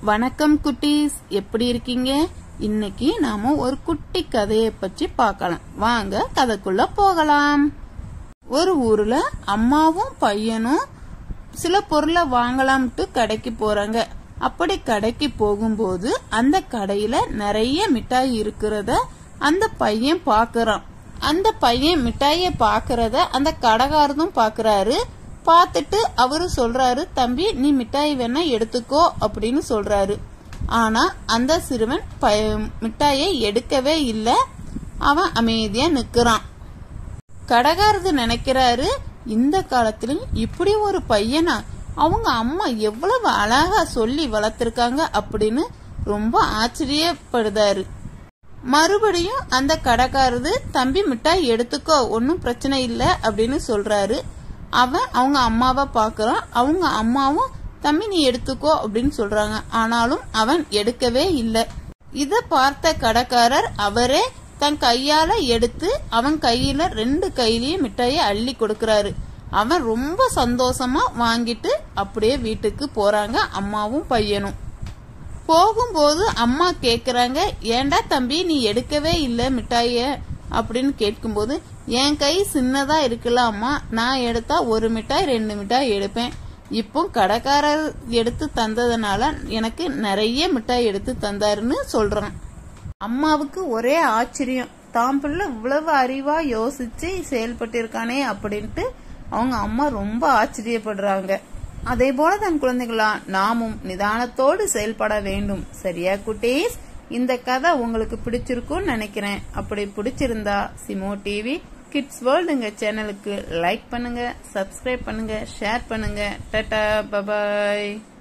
வணக்கம் குட்டீஸ் எப்படி இருக்கீங்க இன்னைக்கு நாம ஒரு குட்டி கதையை பற்றி பார்க்கலாம் வாங்க கதைக்குள்ள போகலாம் ஒரு ஊர்ல அம்மாவும் பையனும் சில பொருளை வாங்கலாம்ட்டு கடைக்கு போறாங்க அப்படி கடைக்கு போகும்போது அந்த கடையில நிறைய மிட்டாய் இருக்கிறத அந்த பையன் பாக்குறான் அந்த பையன் மிட்டாய பாக்குறத அந்த கடைக்காரதும் பாக்குறாரு பார்த்துட்டு அவரு சொல்றாரு தம்பி நீ மிட்டாய் வேணா எடுத்துக்கோ அப்படின்னு சொல்றாரு ஆனா அந்த சிறுவன் ப- மிட்டாயை எடுக்கவே இல்லை அவன் அமைதியா நிக்கிறான் கடைக்காரது நினைக்கிறாரு இந்த காலத்திலும் இப்படி ஒரு பையனா அவங்க அம்மா எவ்வளவு அழகா சொல்லி வளர்த்திருக்காங்க அப்படின்னு ரொம்ப ஆச்சரியப்படுதாரு மறுபடியும் அந்த கடைக்காரது தம்பி மிட்டாய் எடுத்துக்கோ ஒன்னும் பிரச்சனை இல்ல அப்படின்னு சொல்றாரு அவன் அவங்க அம்மாவை பாக்குறான் அவங்க அம்மாவும் தம்பி நீ எடுத்துக்கோ அப்படின்னு சொல்றாங்க ஆனாலும் அவன் எடுக்கவே இல்லை இத பார்த்த கடைக்காரர் அவரே தன் கையால எடுத்து அவன் கையில ரெண்டு கையிலயும் மிட்டாயை அள்ளி கொடுக்கறாரு அவன் ரொம்ப சந்தோஷமா வாங்கிட்டு அப்படியே வீட்டுக்கு போறாங்க அம்மாவும் பையனும் போகும்போது அம்மா கேக்குறாங்க ஏன்டா தம்பி நீ எடுக்கவே இல்ல மிட்டாய அப்படின்னு கேட்கும்போது என் கை சின்னதா இருக்குல்ல அம்மா நான் எடுத்தா ஒரு மிட்டாய் ரெண்டு மிட்டாய் எடுப்பேன் இப்போ கடைக்காரர் எடுத்து தந்ததுனால எனக்கு நிறைய மிட்டாய் எடுத்து தந்தாருன்னு சொல்றான் அம்மாவுக்கு ஒரே ஆச்சரியம் தாம் பிள்ளை இவ்வளவு அறிவா யோசிச்சு செயல்பட்டிருக்கானே அப்படின்ட்டு அவங்க அம்மா ரொம்ப ஆச்சரியப்படுறாங்க அதே போல தன் குழந்தைகளா நாமும் நிதானத்தோடு செயல்பட வேண்டும் சரியா குட்டீஸ் இந்த கதை உங்களுக்கு பிடிச்சிருக்கும்னு நினைக்கிறேன் அப்படி பிடிச்சிருந்தா சிமோ டிவி கிட்ஸ் வேர்ல்டுங்க சேனலுக்கு லைக் பண்ணுங்க சப்ஸ்கிரைப் பண்ணுங்க ஷேர் பண்ணுங்க டட்டா பபாய்